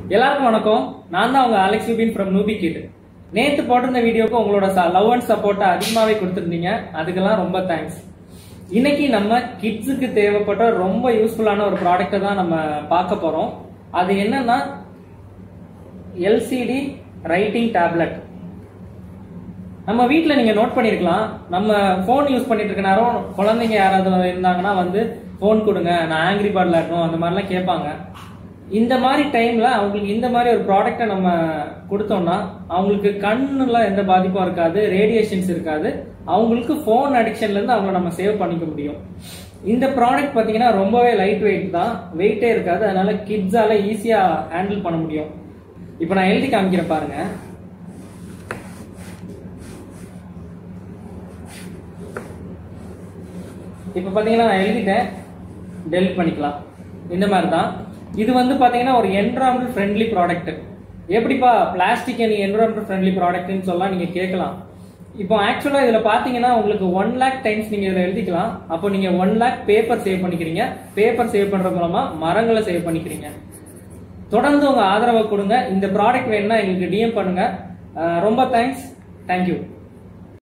எல்லாருக்கும் வணக்கம் நான் தான் உங்க அலெக்ஸ் யூபின் ஃப்ரம் நூபி கிட் நேத்து போட்டிருந்த வீடியோக்கு உங்களோட லவ் அண்ட் சப்போர்ட்டை அதிகமாவே கொடுத்துருந்தீங்க அதுக்கெல்லாம் ரொம்ப தேங்க்ஸ் இன்னைக்கு நம்ம கிட்ஸுக்கு தேவைப்பட்ட ரொம்ப யூஸ்ஃபுல்லான ஒரு ப்ராடக்ட்டை தான் நம்ம பார்க்க போறோம் அது என்னன்னா எல்சிடி ரைட்டிங் டேப்லெட் நம்ம வீட்டில் நீங்கள் நோட் பண்ணியிருக்கலாம் நம்ம ஃபோன் யூஸ் பண்ணிட்டு இருக்க நேரம் குழந்தைங்க யாராவது இருந்தாங்கன்னா வந்து ஃபோன் கொடுங்க நான் ஆங்கிரி பேர்ட் விளையாடணும் அந்த மாதிரிலாம் கேட்பாங்க இந்த மாதிரி டைமில் அவங்களுக்கு இந்த மாதிரி ஒரு ப்ராடக்டை நம்ம கொடுத்தோம்னா அவங்களுக்கு கண்ணுல எந்த பாதிப்பும் இருக்காது ரேடியேஷன்ஸ் இருக்காது அவங்களுக்கு ஃபோன் அடிக்ஷன்லேருந்து அவங்கள நம்ம சேவ் பண்ணிக்க முடியும் இந்த ப்ராடக்ட் பார்த்தீங்கன்னா ரொம்பவே லைட் வெயிட் தான் வெயிட்டே இருக்காது அதனால கிட்ஸால ஈஸியாக ஹேண்டில் பண்ண முடியும் இப்போ நான் எழுதி காமிக்கிறேன் பாருங்க இப்போ பார்த்தீங்கன்னா நான் எழுதிட்டேன் டெலிட் பண்ணிக்கலாம் இந்த மாதிரி தான் இது வந்து பார்த்தீங்கன்னா ஒரு என்வரான்மெண்ட் ஃப்ரெண்ட்லி ப்ராடக்ட் எப்படிப்பா பிளாஸ்டிக் நீ என்வரான்மெண்ட் ஃப்ரெண்ட்லி ப்ராடக்ட்னு சொல்லலாம் நீங்கள் கேட்கலாம் இப்போ ஆக்சுவலாக இதில் பார்த்தீங்கன்னா உங்களுக்கு ஒன் லேக் டைம்ஸ் நீங்கள் இதில் எழுதிக்கலாம் அப்போ நீங்கள் ஒன் லேக் பேப்பர் சேவ் பண்ணிக்கிறீங்க பேப்பர் சேவ் பண்ணுற மூலமாக மரங்களை சேவ் பண்ணிக்கிறீங்க தொடர்ந்து உங்கள் ஆதரவை கொடுங்க இந்த ப்ராடக்ட் வேணும்னா எங்களுக்கு டிஎம் பண்ணுங்க அஹ் ரொம்ப தேங்க்ஸ் தேங்க்யூ